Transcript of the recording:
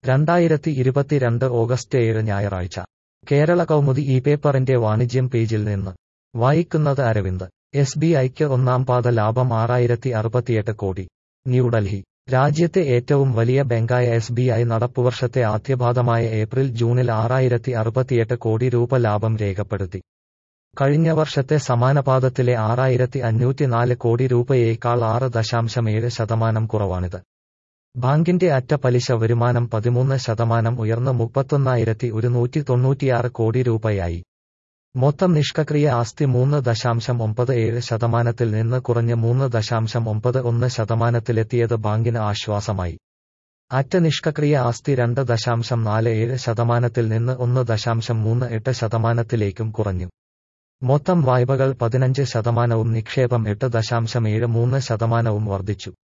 രണ്ടായിരത്തി ഇരുപത്തിരണ്ട് ഓഗസ്റ്റ് ഏഴ് ഞായറാഴ്ച കേരള കൗമുദി ഈ പേപ്പറിന്റെ വാണിജ്യം പേജിൽ നിന്ന് വായിക്കുന്നത് അരവിന്ദ് എസ് ബി ഐക്ക് ഒന്നാം പാദ ലാഭം ആറായിരത്തി അറുപത്തിയെട്ട് കോടി ന്യൂഡൽഹി രാജ്യത്തെ ഏറ്റവും വലിയ ബാങ്കായ എസ് ബി ഐ നടപ്പുവർഷത്തെ ആദ്യപാദമായ ഏപ്രിൽ ജൂണിൽ ആറായിരത്തി അറുപത്തിയെട്ട് കോടി രൂപ ലാഭം രേഖപ്പെടുത്തി കഴിഞ്ഞ വർഷത്തെ സമാന പാദത്തിലെ ആറായിരത്തി അഞ്ഞൂറ്റിനാല് കോടി രൂപയേക്കാൾ ആറ് ദശാംശം ഏഴ് ശതമാനം കുറവാണിത് ബാങ്കിന്റെ അറ്റ പലിശ വരുമാനം പതിമൂന്ന് ശതമാനം ഉയർന്ന് മുപ്പത്തൊന്നായിരത്തി ഒരുന്നൂറ്റി തൊണ്ണൂറ്റിയാറ് കോടി രൂപയായി മൊത്തം നിഷ്ക്രിയ ആസ്തി മൂന്ന് ദശാംശം ഒമ്പത് ഏഴ് ശതമാനത്തിൽ നിന്ന് കുറഞ്ഞ് മൂന്ന് ദശാംശം ഒമ്പത് ഒന്ന് ശതമാനത്തിലെത്തിയത് ബാങ്കിന് ആശ്വാസമായി അറ്റ നിഷ്ക്രിയ ആസ്തി രണ്ട് ദശാംശം നാല് ഏഴ് ശതമാനത്തിൽ നിന്ന് ഒന്ന് ദശാംശം മൂന്ന് എട്ട് ശതമാനത്തിലേക്കും കുറഞ്ഞു മൊത്തം വായ്പകൾ പതിനഞ്ച് ശതമാനവും നിക്ഷേപം എട്ട് ദശാംശം ഏഴ് മൂന്ന് ശതമാനവും വർദ്ധിച്ചു